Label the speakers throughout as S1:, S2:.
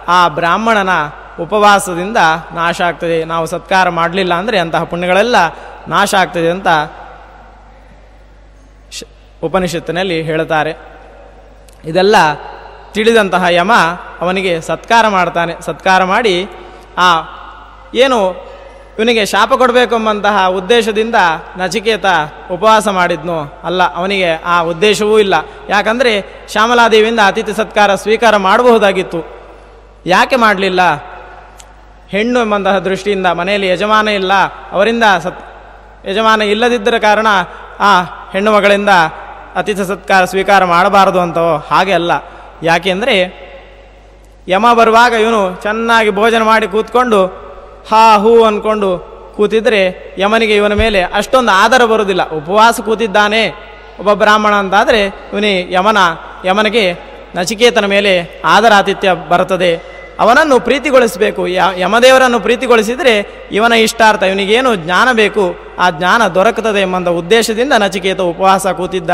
S1: ಆ ಬ್ರಾಹ್ಮಣನ ಉಪವಾಸದಿಂದ ನಾಶ ಆಗ್ತದೆ ನಾವು ಸತ್ಕಾರ ಮಾಡಲಿಲ್ಲ ಅಂದರೆ ಅಂತಹ ಪುಣ್ಯಗಳೆಲ್ಲ ನಾಶ ಆಗ್ತದೆ ಅಂತ ಶ- ಉಪನಿಷತ್ತಿನಲ್ಲಿ ಹೇಳುತ್ತಾರೆ ಇದೆಲ್ಲ ತಿಳಿದಂತಹ ಯಮ ಅವನಿಗೆ ಸತ್ಕಾರ ಮಾಡ್ತಾನೆ ಸತ್ಕಾರ ಮಾಡಿ ಆ ಏನು ಇವನಿಗೆ ಶಾಪ ಕೊಡಬೇಕು ಎಂಬಂತಹ ಉದ್ದೇಶದಿಂದ ನಚಿಕೇತ ಉಪವಾಸ ಮಾಡಿದ್ನು ಅಲ್ಲ ಅವನಿಗೆ ಆ ಉದ್ದೇಶವೂ ಇಲ್ಲ ಯಾಕಂದರೆ ಶ್ಯಾಮಲಾದೇವಿಯಿಂದ ಅತಿಥಿ ಸತ್ಕಾರ ಸ್ವೀಕಾರ ಮಾಡಬಹುದಾಗಿತ್ತು ಯಾಕೆ ಮಾಡಲಿಲ್ಲ ಹೆಣ್ಣು ಎಂಬಂತಹ ದೃಷ್ಟಿಯಿಂದ ಮನೆಯಲ್ಲಿ ಯಜಮಾನ ಇಲ್ಲ ಅವರಿಂದ ಸತ್ ಯಜಮಾನ ಇಲ್ಲದಿದ್ದರ ಕಾರಣ ಆ ಹೆಣ್ಣು ಮಗಳಿಂದ ಅತಿಥಿ ಸತ್ಕಾರ ಸ್ವೀಕಾರ ಮಾಡಬಾರದು ಅಂತವೋ ಹಾಗೆ ಅಲ್ಲ ಯಾಕೆಂದರೆ ಯಮ ಬರುವಾಗ ಇವನು ಚೆನ್ನಾಗಿ ಭೋಜನ ಮಾಡಿ ಕೂತ್ಕೊಂಡು ಹಾ ಹೂ ಅಂದ್ಕೊಂಡು ಕೂತಿದ್ರೆ ಯಮನಿಗೆ ಇವನ ಮೇಲೆ ಅಷ್ಟೊಂದು ಆದರ ಬರುವುದಿಲ್ಲ ಉಪವಾಸ ಕೂತಿದ್ದಾನೆ ಒಬ್ಬ ಬ್ರಾಹ್ಮಣ ಅಂತಾದರೆ ಇವನಿ ಯಮನ ಯಮನಿಗೆ ನಚಿಕೇತನ ಮೇಲೆ ಆದರಾತಿಥ್ಯ ಬರುತ್ತದೆ ಅವನನ್ನು ಪ್ರೀತಿಗೊಳಿಸಬೇಕು ಯ- ಯಮದೇವರನ್ನು ಪ್ರೀತಿಗೊಳಿಸಿದರೆ ಇವನ ಇಷ್ಟಾರ್ಥ ಇವನಿಗೇನು ಜ್ಞಾನ ಬೇಕು ಆ ಜ್ಞಾನ ದೊರಕುತ್ತದೆ ಎಂಬಂಥ ಉದ್ದೇಶದಿಂದ ನಚಿಕೇತ ಉಪವಾಸ ಕೂತಿದ್ದ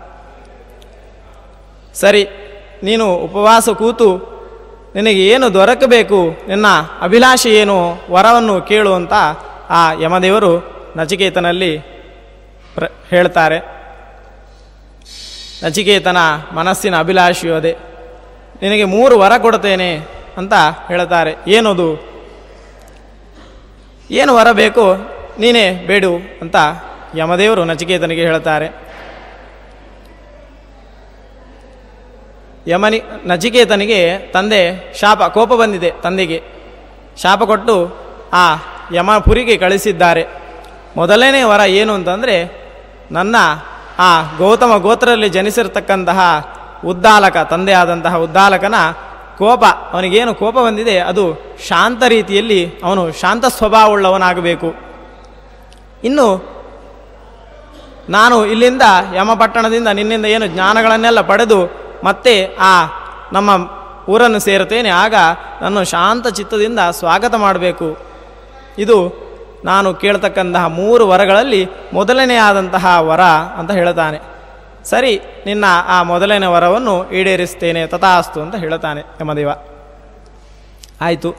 S1: ಸರಿ ನೀನು ಉಪವಾಸ ಕೂತು ನಿನಗೆ ಏನು ದೊರಕಬೇಕು ನಿನ್ನ ಅಭಿಲಾಷೆ ಏನು ವರವನ್ನು ಕೇಳು ಅಂತ ಆ ಯಮದೇವರು ನಚಿಕೇತನಲ್ಲಿ ಪ್ರ ಹೇಳ್ತಾರೆ ನಚಿಕೇತನ ಮನಸ್ಸಿನ ಅಭಿಲಾಷೆಯು ಅದೇ ನಿನಗೆ ಮೂರು ವರ ಕೊಡ್ತೇನೆ ಅಂತ ಹೇಳ್ತಾರೆ ಏನದು ಏನು ವರ ಬೇಕು ನೀನೇ ಬೇಡು ಅಂತ ಯಮದೇವರು ನಚಿಕೇತನಿಗೆ ಹೇಳ್ತಾರೆ ಯಮನಿ ನಚಿಕೇತನಿಗೆ ತಂದೆ ಶಾಪ ಕೋಪ ಬಂದಿದೆ ತಂದೆಗೆ ಶಾಪ ಕೊಟ್ಟು ಆ ಯಮಪುರಿಗೆ ಕಳಿಸಿದ್ದಾರೆ ಮೊದಲನೇ ವರ ಏನು ಅಂತಂದರೆ ನನ್ನ ಆ ಗೌತಮ ಗೋತ್ರದಲ್ಲಿ ಜನಿಸಿರ್ತಕ್ಕಂತಹ ಉದ್ದಾಲಕ ತಂದೆ ಆದಂತಹ ಉದ್ದಾಲಕನ ಕೋಪ ಅವನಿಗೇನು ಕೋಪ ಬಂದಿದೆ ಅದು ಶಾಂತ ರೀತಿಯಲ್ಲಿ ಅವನು ಶಾಂತ ಸ್ವಭಾವವುಳ್ಳವನಾಗಬೇಕು ಇನ್ನು ನಾನು ಇಲ್ಲಿಂದ ಯಮಪಟ್ಟಣದಿಂದ ನಿನ್ನಿಂದ ಏನು ಜ್ಞಾನಗಳನ್ನೆಲ್ಲ ಪಡೆದು ಮತ್ತೆ ಆ ನಮ್ಮ ಊರನ್ನು ಸೇರುತ್ತೇನೆ ಆಗ ನಾನು ಶಾಂತ ಚಿತ್ತದಿಂದ ಸ್ವಾಗತ ಮಾಡಬೇಕು ಇದು ನಾನು ಕೇಳ್ತಕ್ಕಂತಹ ಮೂರು ವರಗಳಲ್ಲಿ ಮೊದಲನೇ ಆದಂತಹ ವರ ಅಂತ ಹೇಳ್ತಾನೆ ಸರಿ ನಿನ್ನ ಆ ಮೊದಲನೇ ವರವನ್ನು ಈಡೇರಿಸ್ತೇನೆ ತಥಾಸ್ತು ಅಂತ ಹೇಳ್ತಾನೆ ಯಮದೇವ ಆಯಿತು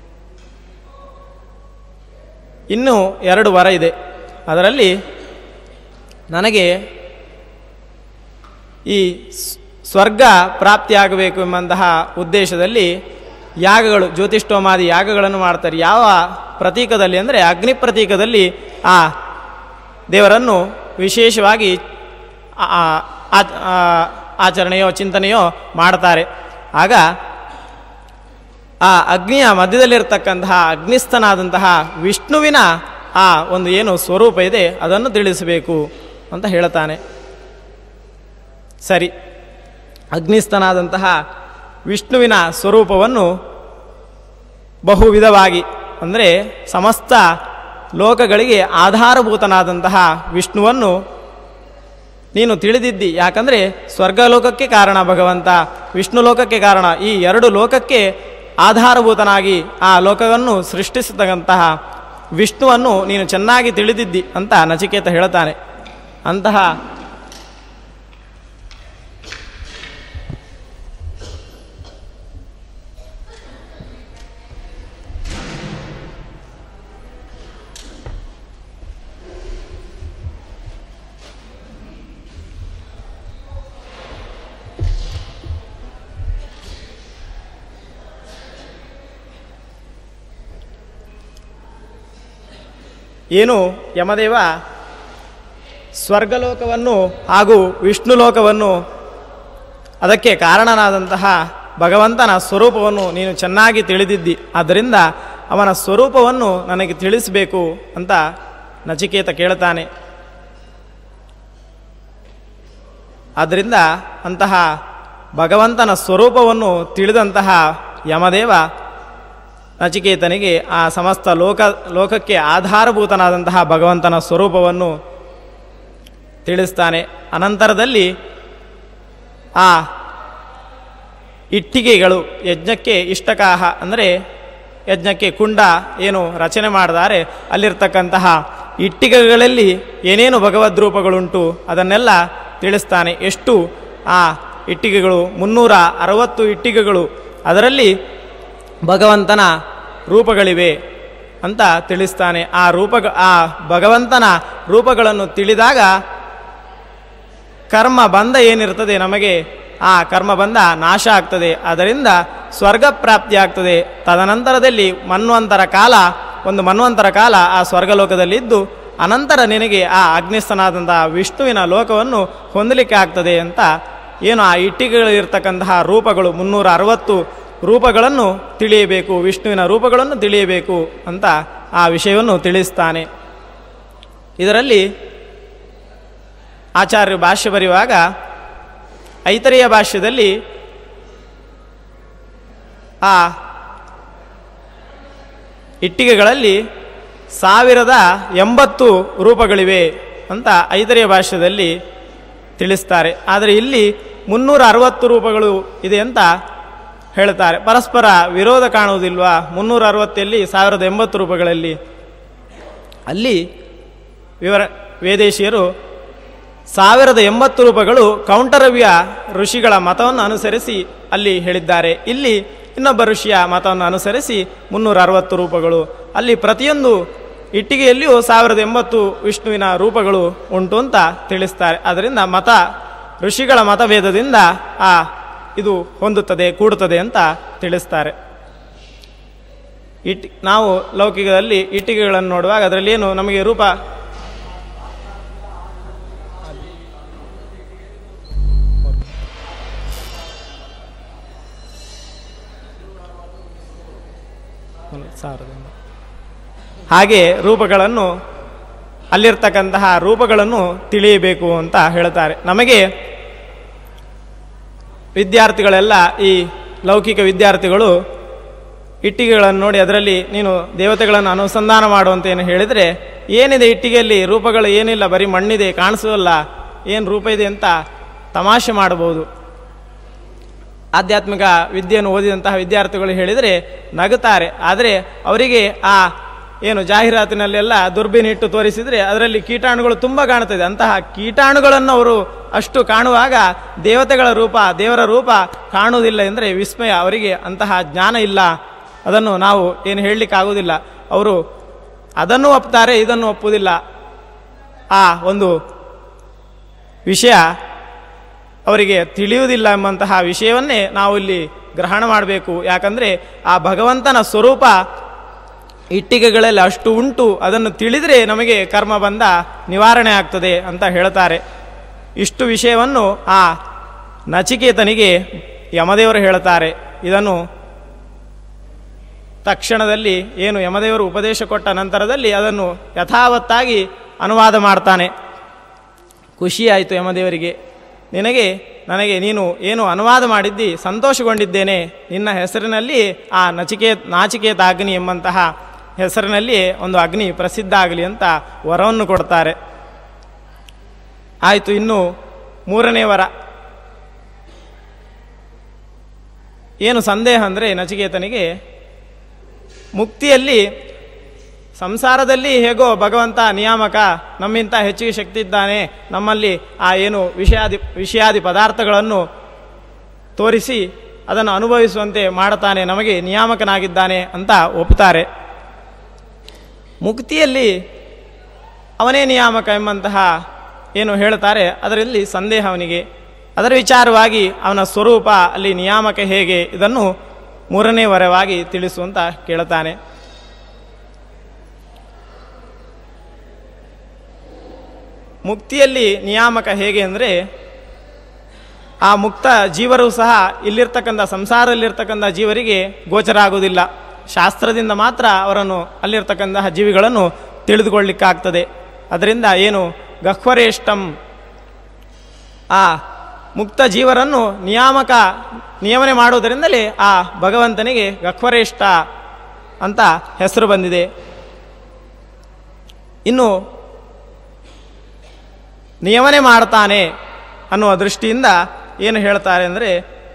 S1: ಇನ್ನೂ ಎರಡು ವರ ಇದೆ ಅದರಲ್ಲಿ ನನಗೆ ಈ ಸ್- ಸ್ವರ್ಗ ಪ್ರಾಪ್ತಿಯಾಗಬೇಕು ಎಂಬಂತಹ ಉದ್ದೇಶದಲ್ಲಿ ಯಾಗಗಳು ಜ್ಯೋತಿಷ್ಠೋಮಾದಿ ಯಾಗಗಳನ್ನು ಮಾಡ್ತಾರೆ ಯಾವ ಪ್ರತೀಕದಲ್ಲಿ ಅಂದರೆ ಅಗ್ನಿ ಪ್ರತೀಕದಲ್ಲಿ ಆ ದೇವರನ್ನು ವಿಶೇಷವಾಗಿ ಆ- ಆ- ಆ- ಆ- ಆಚರಣೆಯೋ ಚಿಂತನೆಯೋ ಮಾಡ್ತಾರೆ ಆಗ ಆ ಅಗ್ನಿಯ ಮಧ್ಯದಲ್ಲಿರ್ತಕ್ಕಂತಹ ಅಗ್ನಿಸ್ಥನಾದಂತಹ ವಿಷ್ಣುವಿನ ಆ ಒಂದು ಏನು ಸ್ವರೂಪ ಇದೆ ಅದನ್ನು ತಿಳಿಸಬೇಕು ಅಂತ ಹೇಳ್ತಾನೆ ಸರಿ ಅಗ್ನಿಸ್ಥನಾದಂತಹ ವಿಷ್ಣುವಿನ ಸ್ವರೂಪವನ್ನು ಬಹು ವಿಧವಾಗಿ ಅಂದರೆ ಸಮಸ್ತ ಲೋಕಗಳಿಗೆ ಆಧಾರಭೂತನಾದಂತಹ ವಿಷ್ಣುವನ್ನು ನೀನು ತಿಳಿದಿದ್ದಿ ಯಾಕಂದರೆ ಸ್ವರ್ಗಲೋಕಕ್ಕೆ ಕಾರಣ ಭಗವಂತ ವಿಷ್ಣು ಲೋಕಕ್ಕೆ ಕಾರಣ ಈ ಎರಡು ಲೋಕಕ್ಕೆ ಆಧಾರಭೂತನಾಗಿ ಆ ಲೋಕವನ್ನು ಸೃಷ್ಟಿಸತಕ್ಕಂತಹ ವಿಷ್ಣುವನ್ನು ನೀನು ಚೆನ್ನಾಗಿ ತಿಳಿದಿದ್ದಿ ಅಂತ ನಚಿಕೇತ ಹೇಳ್ತಾನೆ ಅಂತಹ ಏನು ಯಮದೇವ ಸ್ವರ್ಗಲೋಕವನ್ನು ಹಾಗೂ ವಿಷ್ಣು ಲೋಕವನ್ನು ಅದಕ್ಕೆ ಕಾರಣನಾದಂತಹ ಭಗವಂತನ ಸ್ವರೂಪವನ್ನು ನೀನು ಚೆನ್ನಾಗಿ ತಿಳಿದಿದ್ದಿ ಆದ್ದರಿಂದ ಅವನ ಸ್ವರೂಪವನ್ನು ನನಗೆ ತಿಳಿಸಬೇಕು ಅಂತ ನಚಿಕೇತ ಕೇಳ್ತಾನೆ ಆದ್ದರಿಂದ ಅಂತಹ ಭಗವಂತನ ಸ್ವರೂಪವನ್ನು ತಿಳಿದಂತಹ ಯಮದೇವ ನಚಿಕೇತನಿಗೆ ಆ ಸಮಸ್ತ ಲೋಕ ಲೋಕಕ್ಕೆ ಆಧಾರಭೂತನಾದಂತಹ ಭಗವಂತನ ಸ್ವರೂಪವನ್ನು ತಿಳಿಸ್ತಾನೆ ಅನಂತರದಲ್ಲಿ ಆ ಇಟ್ಟಿಗೆಗಳು ಯಜ್ಞಕ್ಕೆ ಇಷ್ಟಕಾಹ ಅಂದರೆ ಯಜ್ಞಕ್ಕೆ ಕುಂಡ ಏನು ರಚನೆ ಮಾಡಿದ್ದಾರೆ ಅಲ್ಲಿರ್ತಕ್ಕಂತಹ ಇಟ್ಟಿಗೆಗಳಲ್ಲಿ ಏನೇನು ಭಗವದ್ ರೂಪಗಳುಂಟು ಅದನ್ನೆಲ್ಲ ತಿಳಿಸ್ತಾನೆ ಎಷ್ಟು ಆ ಇಟ್ಟಿಗೆಗಳು ಮುನ್ನೂರ ಅರವತ್ತು ಇಟ್ಟಿಗೆಗಳು ಅದರಲ್ಲಿ ಭಗವಂತನ ರೂಪಗಳಿವೆ ಅಂತ ತಿಳಿಸ್ತಾನೆ ಆ ರೂಪ ಆ ಭಗವಂತನ ರೂಪಗಳನ್ನು ತಿಳಿದಾಗ ಕರ್ಮ ಬಂಧ ಏನಿರ್ತದೆ ನಮಗೆ ಆ ಕರ್ಮ ಬಂಧ ನಾಶ ಆಗ್ತದೆ ಅದರಿಂದ ಸ್ವರ್ಗ ಪ್ರಾಪ್ತಿ ಆಗ್ತದೆ ತದನಂತರದಲ್ಲಿ ಮನ್ವಂತರ ಕಾಲ ಒಂದು ಮನ್ವಂತರ ಕಾಲ ಆ ಸ್ವರ್ಗಲೋಕದಲ್ಲಿದ್ದು ಅನಂತರ ನಿನಗೆ ಆ ಅಗ್ನಿಸ್ಥನಾದಂತಹ ವಿಷ್ಣುವಿನ ಲೋಕವನ್ನು ಹೊಂದಲಿಕ್ಕೆ ಆಗ್ತದೆ ಅಂತ ಏನು ಆ ಇಟ್ಟಿಗೆಗಳಿರ್ತಕ್ಕಂತಹ ರೂಪಗಳು ಮುನ್ನೂರ ಅರವತ್ತು ರೂಪಗಳನ್ನು ತಿಳಿಯಬೇಕು ವಿಷ್ಣುವಿನ ರೂಪಗಳನ್ನು ತಿಳಿಯಬೇಕು ಅಂತ ಆ ವಿಷಯವನ್ನು ತಿಳಿಸ್ತಾನೆ ಇದರಲ್ಲಿ ಆಚಾರ್ಯರು ಭಾಷ್ಯ ಬರೆಯುವಾಗ ಐತರೆಯ ಭಾಷ್ಯದಲ್ಲಿ ಆ ಇಟ್ಟಿಗೆಗಳಲ್ಲಿ ಸಾವಿರದ ಎಂಬತ್ತು ರೂಪಗಳಿವೆ ಅಂತ ಐತರೆಯ ಭಾಷ್ಯದಲ್ಲಿ ತಿಳಿಸ್ತಾರೆ ಆದರೆ ಇಲ್ಲಿ ಮುನ್ನೂರ ಅರವತ್ತು ರೂಪಗಳು ಇದೆ ಅಂತ ಹೇಳ್ತಾರೆ ಪರಸ್ಪರ ವಿರೋಧ ಕಾಣುವುದಿಲ್ವಾ ಮುನ್ನೂರ ಅರವತ್ತಲ್ಲಿ ಸಾವಿರದ ಎಂಬತ್ತು ರೂಪಗಳಲ್ಲಿ ಅಲ್ಲಿ ವಿವರ ವೇದೇಶಿಯರು ಸಾವಿರದ ಎಂಬತ್ತು ರೂಪಗಳು ಕೌಂಟರವ್ಯ ಋಷಿಗಳ ಮತವನ್ನು ಅನುಸರಿಸಿ ಅಲ್ಲಿ ಹೇಳಿದ್ದಾರೆ ಇಲ್ಲಿ ಇನ್ನೊಬ್ಬ ಋಷಿಯ ಮತವನ್ನು ಅನುಸರಿಸಿ ಮುನ್ನೂರ ಅರವತ್ತು ರೂಪಗಳು ಅಲ್ಲಿ ಪ್ರತಿಯೊಂದು ಇಟ್ಟಿಗೆಯಲ್ಲಿಯೂ ಸಾವಿರದ ಎಂಬತ್ತು ವಿಷ್ಣುವಿನ ರೂಪಗಳು ಉಂಟು ಅಂತ ತಿಳಿಸ್ತಾರೆ ಅದರಿಂದ ಮತ ಋಷಿಗಳ ಮತಭೇದದಿಂದ ಆ ಇದು ಹೊಂದುತ್ತದೆ ಕೂಡುತ್ತದೆ ಅಂತ ತಿಳಿಸ್ತಾರೆ ಇಟ್ ನಾವು ಲೌಕಿಕದಲ್ಲಿ ಇಟ್ಟಿಗೆಗಳನ್ನು ನೋಡುವಾಗ ಅದರಲ್ಲಿ ಏನು ನಮಗೆ ರೂಪ ಸಾವಿರದ ಹಾಗೆ ರೂಪಗಳನ್ನು ಅಲ್ಲಿರ್ತಕ್ಕಂತಹ ರೂಪಗಳನ್ನು ತಿಳಿಯಬೇಕು ಅಂತ ಹೇಳ್ತಾರೆ ನಮಗೆ ವಿದ್ಯಾರ್ಥಿಗಳೆಲ್ಲ ಈ ಲೌಕಿಕ ವಿದ್ಯಾರ್ಥಿಗಳು ಇಟ್ಟಿಗೆಗಳನ್ನು ನೋಡಿ ಅದರಲ್ಲಿ ನೀನು ದೇವತೆಗಳನ್ನು ಅನುಸಂಧಾನ ಮಾಡುವಂತ ಏನು ಹೇಳಿದರೆ ಏನಿದೆ ಇಟ್ಟಿಗೆಯಲ್ಲಿ ರೂಪಗಳು ಏನಿಲ್ಲ ಬರೀ ಮಣ್ಣಿದೆ ಕಾಣಿಸೋಲ್ಲ ಏನು ರೂಪ ಇದೆ ಅಂತ ತಮಾಷೆ ಮಾಡಬಹುದು ಆಧ್ಯಾತ್ಮಿಕ ವಿದ್ಯೆಯನ್ನು ಓದಿದಂತಹ ವಿದ್ಯಾರ್ಥಿಗಳು ಹೇಳಿದರೆ ನಗುತ್ತಾರೆ ಆದರೆ ಅವರಿಗೆ ಆ ಏನು ಜಾಹೀರಾತಿನಲ್ಲೆಲ್ಲ ದುರ್ಬಿನ್ ಇಟ್ಟು ತೋರಿಸಿದರೆ ಅದರಲ್ಲಿ ಕೀಟಾಣುಗಳು ತುಂಬ ಕಾಣುತ್ತದೆ ಅಂತಹ ಕೀಟಾಣುಗಳನ್ನು ಅವರು ಅಷ್ಟು ಕಾಣುವಾಗ ದೇವತೆಗಳ ರೂಪ ದೇವರ ರೂಪ ಕಾಣುವುದಿಲ್ಲ ಎಂದರೆ ವಿಸ್ಮಯ ಅವರಿಗೆ ಅಂತಹ ಜ್ಞಾನ ಇಲ್ಲ ಅದನ್ನು ನಾವು ಏನು ಹೇಳಲಿಕ್ಕಾಗುವುದಿಲ್ಲ ಅವರು ಅದನ್ನು ಒಪ್ತಾರೆ ಇದನ್ನು ಒಪ್ಪುವುದಿಲ್ಲ ಆ ಒಂದು ವಿಷಯ ಅವರಿಗೆ ತಿಳಿಯುವುದಿಲ್ಲ ಎಂಬಂತಹ ವಿಷಯವನ್ನೇ ನಾವು ಇಲ್ಲಿ ಗ್ರಹಣ ಮಾಡಬೇಕು ಯಾಕಂದರೆ ಆ ಭಗವಂತನ ಸ್ವರೂಪ ಇಟ್ಟಿಗೆಗಳಲ್ಲಿ ಅಷ್ಟು ಉಂಟು ಅದನ್ನು ತಿಳಿದರೆ ನಮಗೆ ಕರ್ಮ ಬಂದ ನಿವಾರಣೆ ಆಗ್ತದೆ ಅಂತ ಹೇಳ್ತಾರೆ ಇಷ್ಟು ವಿಷಯವನ್ನು ಆ ನಚಿಕೇತನಿಗೆ ಯಮದೇವರು ಹೇಳ್ತಾರೆ ಇದನ್ನು ತಕ್ಷಣದಲ್ಲಿ ಏನು ಯಮದೇವರು ಉಪದೇಶ ಕೊಟ್ಟ ನಂತರದಲ್ಲಿ ಅದನ್ನು ಯಥಾವತ್ತಾಗಿ ಅನುವಾದ ಮಾಡ್ತಾನೆ ಖುಷಿಯಾಯಿತು ಯಮದೇವರಿಗೆ ನಿನಗೆ ನನಗೆ ನೀನು ಏನು ಅನುವಾದ ಮಾಡಿದ್ದಿ ಸಂತೋಷಗೊಂಡಿದ್ದೇನೆ ನಿನ್ನ ಹೆಸರಿನಲ್ಲಿ ಆ ನಚಿಕೇತ್ ನಾಚಿಕೇತ ಅಗ್ನಿ ಎಂಬಂತಹ ಹೆಸರಿನಲ್ಲಿ ಒಂದು ಅಗ್ನಿ ಪ್ರಸಿದ್ಧ ಆಗಲಿ ಅಂತ ವರವನ್ನು ಕೊಡ್ತಾರೆ ಆಯಿತು ಇನ್ನು ಮೂರನೇ ವರ ಏನು ಸಂದೇಹ ಅಂದರೆ ನಚಿಕೇತನಿಗೆ ಮುಕ್ತಿಯಲ್ಲಿ ಸಂಸಾರದಲ್ಲಿ ಹೇಗೋ ಭಗವಂತ ನಿಯಾಮಕ ನಮ್ಮಿಂತ ಹೆಚ್ಚಿಗೆ ಶಕ್ತಿ ಇದ್ದಾನೆ ನಮ್ಮಲ್ಲಿ ಆ ಏನು ವಿಷಯಾದಿ ವಿಷಯಾದಿ ಪದಾರ್ಥಗಳನ್ನು ತೋರಿಸಿ ಅದನ್ನು ಅನುಭವಿಸುವಂತೆ ಮಾಡುತ್ತಾನೆ ನಮಗೆ ನಿಯಾಮಕನಾಗಿದ್ದಾನೆ ಅಂತ ಒಪ್ಪುತ್ತಾರೆ ಮುಕ್ತಿಯಲ್ಲಿ ಅವನೇ ನಿಯಾಮಕ ಎಂಬಂತಹ ಏನು ಹೇಳುತ್ತಾರೆ ಅದರಲ್ಲಿ ಸಂದೇಹ ಅವನಿಗೆ ಅದರ ವಿಚಾರವಾಗಿ ಅವನ ಸ್ವರೂಪ ಅಲ್ಲಿ ನಿಯಾಮಕ ಹೇಗೆ ಇದನ್ನು ಮೂರನೇ ವರವಾಗಿ ತಿಳಿಸುವಂತ ಕೇಳುತ್ತಾನೆ ಮುಕ್ತಿಯಲ್ಲಿ ನಿಯಾಮಕ ಹೇಗೆ ಅಂದರೆ ಆ ಮುಕ್ತ ಜೀವರು ಸಹ ಇಲ್ಲಿರ್ತಕ್ಕಂಥ ಸಂಸಾರದಲ್ಲಿರ್ತಕ್ಕಂಥ ಜೀವರಿಗೆ ಗೋಚರ ಆಗುವುದಿಲ್ಲ ಶಾಸ್ತ್ರದಿಂದ ಮಾತ್ರ ಅವರನ್ನು ಅಲ್ಲಿರ್ತಕ್ಕಂತಹ ಜೀವಿಗಳನ್ನು ತಿಳಿದುಕೊಳ್ಳಿಕ್ಕಾಗ್ತದೆ ಅದರಿಂದ ಏನು ಗಹ್ವರೇಷ್ಟಂ ಆ ಮುಕ್ತ ಜೀವರನ್ನು ನಿಯಾಮಕ ನಿಯಮನೆ ಮಾಡುವುದರಿಂದಲೇ ಆ ಭಗವಂತನಿಗೆ ಗಹ್ವರೇಷ್ಟ ಅಂತ ಹೆಸರು ಬಂದಿದೆ ಇನ್ನು ನಿಯಮನೆ ಮಾಡ್ತಾನೆ ಅನ್ನುವ ದೃಷ್ಟಿಯಿಂದ ಏನು ಹೇಳ್ತಾರೆ ಅಂದರೆ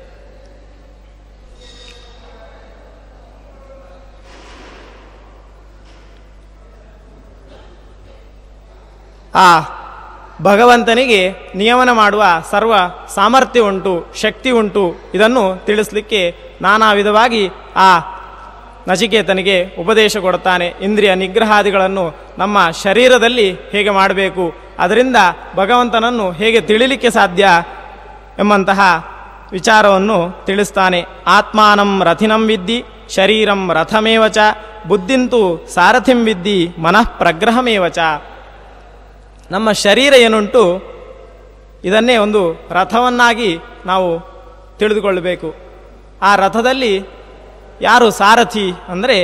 S1: ಆ ಭಗವಂತನಿಗೆ ನಿಯಮನ ಮಾಡುವ ಸರ್ವ ಸಾಮರ್ಥ್ಯ ಉಂಟು ಶಕ್ತಿ ಉಂಟು ಇದನ್ನು ತಿಳಿಸ್ಲಿಕ್ಕೆ ನಾನಾ ವಿಧವಾಗಿ ಆ ನಚಿಕೇತನಿಗೆ ಉಪದೇಶ ಕೊಡುತ್ತಾನೆ ಇಂದ್ರಿಯ ನಿಗ್ರಹಾದಿಗಳನ್ನು ನಮ್ಮ ಶರೀರದಲ್ಲಿ ಹೇಗೆ ಮಾಡಬೇಕು ಅದರಿಂದ ಭಗವಂತನನ್ನು ಹೇಗೆ ತಿಳಿಲಿಕ್ಕೆ ಸಾಧ್ಯ ಎಂಬಂತಹ ವಿಚಾರವನ್ನು ತಿಳಿಸ್ತಾನೆ ಆತ್ಮಾನಂ ರಥಿನಂ ವಿದ್ದಿ ಶರೀರಂ ರಥಮೇವ ಚ ಬುದ್ಧಿಂತು ಸಾರಥಿಂ ವಿದ್ದಿ ಮನಃ ಪ್ರಗ್ರಹಮೇವ ಚ ನಮ್ಮ ಶರೀರ ಏನುಂಟು ಇದನ್ನೇ ಒಂದು ರಥವನ್ನಾಗಿ ನಾವು ತಿಳಿದುಕೊಳ್ಳಬೇಕು ಆ ರಥದಲ್ಲಿ ಯಾರು ಸಾರಥಿ ಅಂದರೆ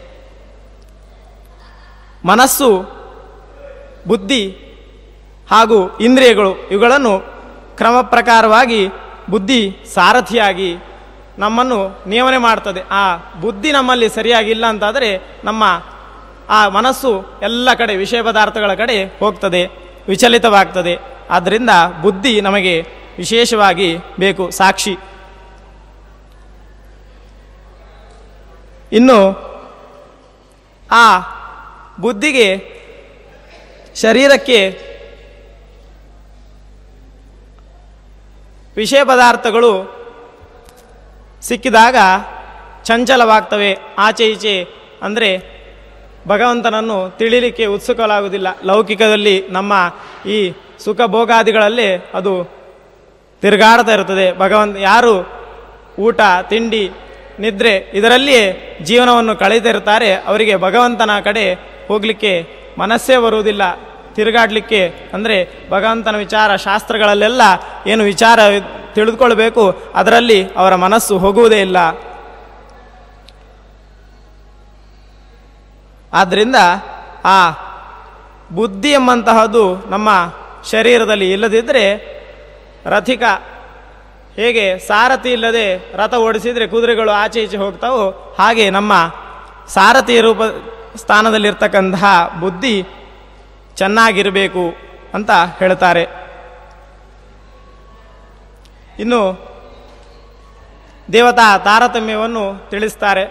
S1: ಮನಸ್ಸು ಬುದ್ಧಿ ಹಾಗೂ ಇಂದ್ರಿಯಗಳು ಇವುಗಳನ್ನು ಕ್ರಮ ಪ್ರಕಾರವಾಗಿ ಬುದ್ಧಿ ಸಾರಥಿಯಾಗಿ ನಮ್ಮನ್ನು ನಿಯಮನೆ ಮಾಡ್ತದೆ ಆ ಬುದ್ಧಿ ನಮ್ಮಲ್ಲಿ ಸರಿಯಾಗಿಲ್ಲ ಅಂತಾದರೆ ನಮ್ಮ ಆ ಮನಸ್ಸು ಎಲ್ಲ ಕಡೆ ವಿಷಯ ಪದಾರ್ಥಗಳ ಕಡೆ ಹೋಗ್ತದೆ ವಿಚಲಿತವಾಗ್ತದೆ ಆದ್ದರಿಂದ ಬುದ್ಧಿ ನಮಗೆ ವಿಶೇಷವಾಗಿ ಬೇಕು ಸಾಕ್ಷಿ ಇನ್ನು ಆ ಬುದ್ಧಿಗೆ ಶರೀರಕ್ಕೆ ವಿಷಯ ಪದಾರ್ಥಗಳು ಸಿಕ್ಕಿದಾಗ ಚಂಚಲವಾಗ್ತವೆ ಆಚೆ ಈಚೆ ಅಂದರೆ ಭಗವಂತನನ್ನು ತಿಳಿಲಿಕ್ಕೆ ಉತ್ಸುಕಲಾಗುವುದಿಲ್ಲ ಲೌಕಿಕದಲ್ಲಿ ನಮ್ಮ ಈ ಸುಖ ಭೋಗಾದಿಗಳಲ್ಲಿ ಅದು ತಿರುಗಾಡ್ತಾ ಇರುತ್ತದೆ ಭಗವಂತ ಯಾರು ಊಟ ತಿಂಡಿ ನಿದ್ರೆ ಇದರಲ್ಲಿಯೇ ಜೀವನವನ್ನು ಕಳೆದಿರ್ತಾರೆ ಅವರಿಗೆ ಭಗವಂತನ ಕಡೆ ಹೋಗಲಿಕ್ಕೆ ಮನಸ್ಸೇ ಬರುವುದಿಲ್ಲ ತಿರುಗಾಡಲಿಕ್ಕೆ ಅಂದರೆ ಭಗವಂತನ ವಿಚಾರ ಶಾಸ್ತ್ರಗಳಲ್ಲೆಲ್ಲ ಏನು ವಿಚಾರ ತಿಳಿದುಕೊಳ್ಬೇಕು ಅದರಲ್ಲಿ ಅವರ ಮನಸ್ಸು ಹೋಗುವುದೇ ಇಲ್ಲ ಆದ್ದರಿಂದ ಆ ಬುದ್ಧಿ ಎಂಬಂತಹದ್ದು ನಮ್ಮ ಶರೀರದಲ್ಲಿ ಇಲ್ಲದಿದ್ದರೆ ರಥಿಕ ಹೇಗೆ ಸಾರಥಿ ಇಲ್ಲದೆ ರಥ ಓಡಿಸಿದರೆ ಕುದುರೆಗಳು ಆಚೆ ಈಚೆ ಹೋಗ್ತಾವೋ ಹಾಗೆ ನಮ್ಮ ಸಾರಥಿ ರೂಪ ಸ್ಥಾನದಲ್ಲಿರ್ತಕ್ಕಂತಹ ಬುದ್ಧಿ ಚೆನ್ನಾಗಿರಬೇಕು ಅಂತ ಹೇಳ್ತಾರೆ ಇನ್ನು ದೇವತಾ ತಾರತಮ್ಯವನ್ನು ತಿಳಿಸ್ತಾರೆ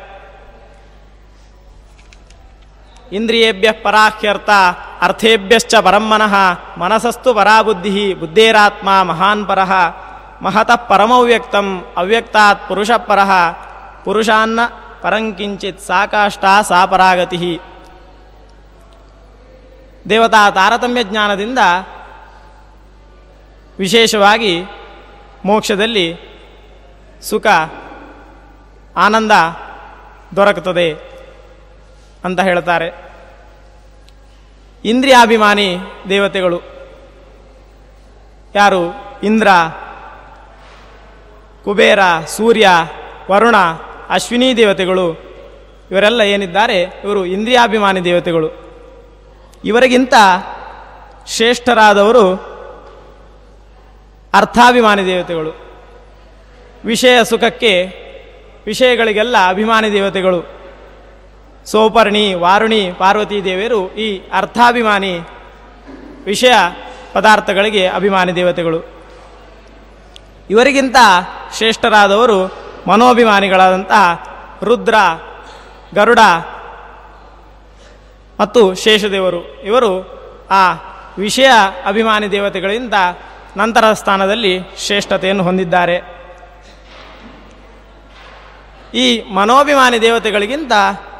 S1: ಇಂದ್ರಿಯೇಭ್ಯ ಪರಾಹ್ಯರ್ಥ ಅರ್ಥೇಭ್ಯಶ್ಚ ಪರಮ್ಮನಃ ಮನಸಸ್ತು ಪರಾಬುದ್ಧಿ ಬುದ್ಧೇರಾತ್ಮ ಮಹಾನ್ ಪರಃ ಮಹತಃ ಪರಮವ್ಯಕ್ತಂ ಅವ್ಯಕ್ತಾತ್ ಪುರುಷ ಪರಃ ಪುರುಷಾನ್ನ ಪರಂಕಿಂಚಿತ್ ಸಾಕಾಷ್ಟ ಸಾಪರಾಗತಿ ದೇವತಾ ತಾರತಮ್ಯ ಜ್ಞಾನದಿಂದ ವಿಶೇಷವಾಗಿ ಮೋಕ್ಷದಲ್ಲಿ ಸುಖ ಆನಂದ ದೊರಕುತ್ತದೆ ಅಂತ ಹೇಳ್ತಾರೆ ಇಂದ್ರಿಯಾಭಿಮಾನಿ ದೇವತೆಗಳು ಯಾರು ಇಂದ್ರ ಕುಬೇರ ಸೂರ್ಯ ವರುಣ ಅಶ್ವಿನಿ ದೇವತೆಗಳು ಇವರೆಲ್ಲ ಏನಿದ್ದಾರೆ ಇವರು ಇಂದ್ರಿಯಾಭಿಮಾನಿ ದೇವತೆಗಳು ಇವರಿಗಿಂತ ಶ್ರೇಷ್ಠರಾದವರು ಅರ್ಥಾಭಿಮಾನಿ ದೇವತೆಗಳು ವಿಷಯ ಸುಖಕ್ಕೆ ವಿಷಯಗಳಿಗೆಲ್ಲ ಅಭಿಮಾನಿ ದೇವತೆಗಳು ಸೋಪರ್ಣಿ ವಾರುಣಿ ಪಾರ್ವತಿ ದೇವಿಯರು ಈ ಅರ್ಥಾಭಿಮಾನಿ ವಿಷಯ ಪದಾರ್ಥಗಳಿಗೆ ಅಭಿಮಾನಿ ದೇವತೆಗಳು ಇವರಿಗಿಂತ ಶ್ರೇಷ್ಠರಾದವರು ಮನೋಭಿಮಾನಿಗಳಾದಂತಹ ರುದ್ರ ಗರುಡ ಮತ್ತು ಶೇಷದೇವರು ಇವರು ಆ ವಿಷಯ ಅಭಿಮಾನಿ ದೇವತೆಗಳಿಂದ ನಂತರ ಸ್ಥಾನದಲ್ಲಿ ಶ್ರೇಷ್ಠತೆಯನ್ನು ಹೊಂದಿದ್ದಾರೆ ಈ ಮನೋಭಿಮಾನಿ ದೇವತೆಗಳಿಗಿಂತ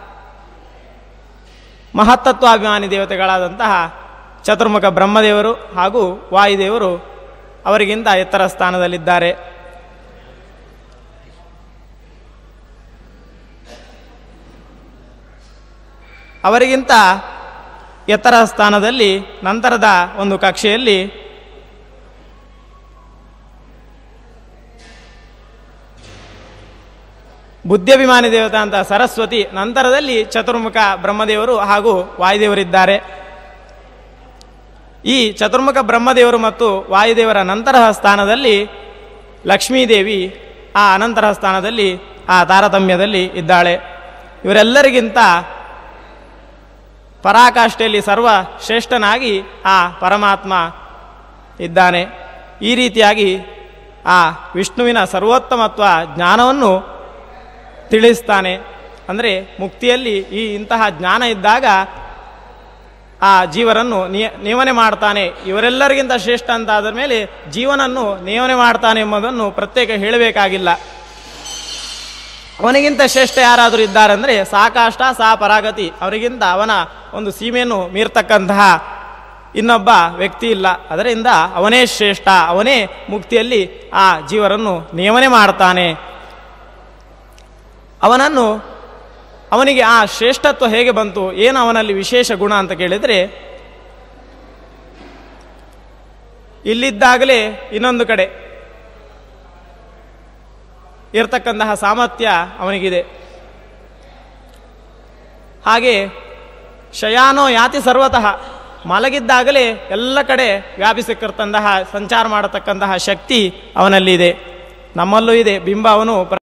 S1: ಮಹತ್ತತ್ವಾಭಿಮಾನಿ ದೇವತೆಗಳಾದಂತಹ ಚತುರ್ಮುಖ ಬ್ರಹ್ಮದೇವರು ಹಾಗೂ ವಾಯುದೇವರು ಅವರಿಗಿಂತ ಎತ್ತರ ಸ್ಥಾನದಲ್ಲಿದ್ದಾರೆ ಅವರಿಗಿಂತ ಎತ್ತರ ಸ್ಥಾನದಲ್ಲಿ ನಂತರದ ಒಂದು ಕಕ್ಷೆಯಲ್ಲಿ ಬುದ್ಧಿಭಿಮಾನಿ ದೇವತಾ ಅಂತ ಸರಸ್ವತಿ ನಂತರದಲ್ಲಿ ಚತುರ್ಮುಖ ಬ್ರಹ್ಮದೇವರು ಹಾಗೂ ವಾಯುದೇವರಿದ್ದಾರೆ ಈ ಚತುರ್ಮುಖ ಬ್ರಹ್ಮದೇವರು ಮತ್ತು ವಾಯುದೇವರ ನಂತರ ಸ್ಥಾನದಲ್ಲಿ ಲಕ್ಷ್ಮೀದೇವಿ ಆ ಅನಂತರ ಸ್ಥಾನದಲ್ಲಿ ಆ ತಾರತಮ್ಯದಲ್ಲಿ ಇದ್ದಾಳೆ ಇವರೆಲ್ಲರಿಗಿಂತ ಪರಾಕಾಷ್ಠೆಯಲ್ಲಿ ಸರ್ವ ಶ್ರೇಷ್ಠನಾಗಿ ಆ ಪರಮಾತ್ಮ ಇದ್ದಾನೆ ಈ ರೀತಿಯಾಗಿ ಆ ವಿಷ್ಣುವಿನ ಸರ್ವೋತ್ತಮತ್ವ ಜ್ಞಾನವನ್ನು ತಿಳಿಸ್ತಾನೆ ಅಂದರೆ ಮುಕ್ತಿಯಲ್ಲಿ ಈ ಇಂತಹ ಜ್ಞಾನ ಇದ್ದಾಗ ಆ ಜೀವರನ್ನು ನಿಯ ನಿಯಮನೆ ಮಾಡ್ತಾನೆ ಇವರೆಲ್ಲರಿಗಿಂತ ಶ್ರೇಷ್ಠ ಅಂತ ಆದ ಮೇಲೆ ಜೀವನನ್ನು ನಿಯಮನೆ ಮಾಡ್ತಾನೆ ಎಂಬುದನ್ನು ಪ್ರತ್ಯೇಕ ಹೇಳಬೇಕಾಗಿಲ್ಲ ಅವನಿಗಿಂತ ಶ್ರೇಷ್ಠ ಯಾರಾದರೂ ಇದ್ದಾರೆ ಅಂದರೆ ಸಾಕಾಷ್ಟ ಸಾ ಪರಾಗತಿ ಅವರಿಗಿಂತ ಅವನ ಒಂದು ಸೀಮೆಯನ್ನು ಮೀರ್ತಕ್ಕಂತಹ ಇನ್ನೊಬ್ಬ ವ್ಯಕ್ತಿ ಇಲ್ಲ ಅದರಿಂದ ಅವನೇ ಶ್ರೇಷ್ಠ ಅವನೇ ಮುಕ್ತಿಯಲ್ಲಿ ಆ ಜೀವರನ್ನು ನಿಯಮನೆ ಮಾಡ್ತಾನೆ ಅವನನ್ನು ಅವನಿಗೆ ಆ ಶ್ರೇಷ್ಠತ್ವ ಹೇಗೆ ಬಂತು ಏನು ಅವನಲ್ಲಿ ವಿಶೇಷ ಗುಣ ಅಂತ ಕೇಳಿದರೆ ಇಲ್ಲಿದ್ದಾಗಲೇ ಇನ್ನೊಂದು ಕಡೆ ಇರತಕ್ಕಂತಹ ಸಾಮರ್ಥ್ಯ ಅವನಿಗಿದೆ ಹಾಗೆ ಶಯಾನೋ ಯಾತಿ ಸರ್ವತಃ ಮಲಗಿದ್ದಾಗಲೇ ಎಲ್ಲ ಕಡೆ ವ್ಯಾಪಿಸಿರ್ತಂತಹ ಸಂಚಾರ ಮಾಡತಕ್ಕಂತಹ ಶಕ್ತಿ ಅವನಲ್ಲಿದೆ ನಮ್ಮಲ್ಲೂ ಇದೆ ಬಿಂಬ ಅವನು